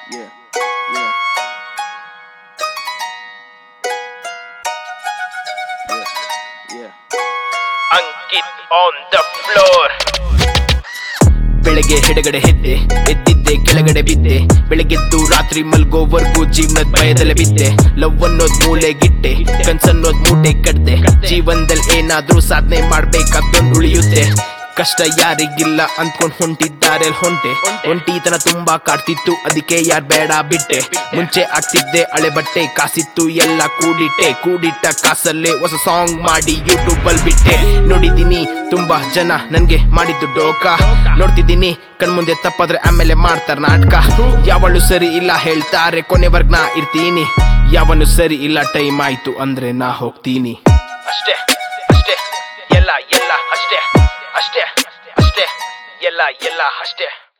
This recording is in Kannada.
Yeah, yeah. Yeah, yeah. Ankit on the floor ಬೆಳಗ್ಗೆ ಎಡಗಡೆ ಹೆದ್ದೆ ಎದ್ದಿದ್ದೆ ಕೆಳಗಡೆ ಬಿದ್ದೆ ಬೆಳಗ್ಗೆದ್ದು ರಾತ್ರಿ ಮಲ್ಗೋವರ್ಗೂ ಜೀವನದ ಭಯದಲ್ಲೇ ಬಿದ್ದೆ ಲವ್ ಅನ್ನೋದ್ ಮೂಲೆಗಿಟ್ಟೆ ಕನ್ಸನ್ನೋದ್ ಮೂಟೆ ಕಟ್ದೆ ಜೀವನದಲ್ಲಿ ಏನಾದ್ರೂ ಸಾಧನೆ ಮಾಡ್ಬೇಕಾದ್ದೊಂದು ಉಳಿಯುತ್ತೆ ಕಷ್ಟ ಯಾರಿಗಿಲ್ಲ ಅಂದ್ಕೊಂಡ್ ಹೊಂಟಿದ್ದಾರೆ ಹೊಂಟೆ ಒಂಟಿತನ ತುಂಬಾ ಕಾಡ್ತಿತ್ತು ಅದಕ್ಕೆ ಯಾರ್ ಬೇಡ ಬಿಟ್ಟೆ ಮುಂಚೆ ಆಗ್ತಿದ್ದೆ ಹಳೆ ಬಟ್ಟೆ ಕಾಸಿತ್ತು ಎಲ್ಲ ಕೂಡಿಟ್ಟೆ ಕೂಡಿಟ್ಟ ಕಾಸಲ್ಲೇ ಹೊಸ ಸಾಂಗ್ ಮಾಡಿ ಯೂಟ್ಯೂಬ್ ಅಲ್ಲಿ ಬಿಟ್ಟೆ ನೋಡಿದೀನಿ ತುಂಬಾ ಜನ ನನ್ಗೆ ಮಾಡಿದ್ದು ಡೋಕ ನೋಡ್ತಿದ್ದೀನಿ ಕಣ್ಮುಂದೆ ತಪ್ಪಾದ್ರೆ ಆಮೇಲೆ ಮಾಡ್ತಾರ ನಾಟಕ ಯಾವಳು ಸರಿ ಇಲ್ಲ ಹೇಳ್ತಾರೆ ಕೊನೆವರ್ಗ್ ನಾ ಇರ್ತೀನಿ ಯಾವನು ಸರಿ ಇಲ್ಲ ಟೈಮ್ ಆಯ್ತು ಅಂದ್ರೆ ನಾ ಹೋಗ್ತೀನಿ ಅಷ್ಟೇ ಅಷ್ಟೇ ಎಲ್ಲ ಎಲ್ಲ ಅಷ್ಟೇ ಅಷ್ಟೇ ಅಷ್ಟೇ ಎಲ್ಲ ಎಲ್ಲ ಅಷ್ಟೇ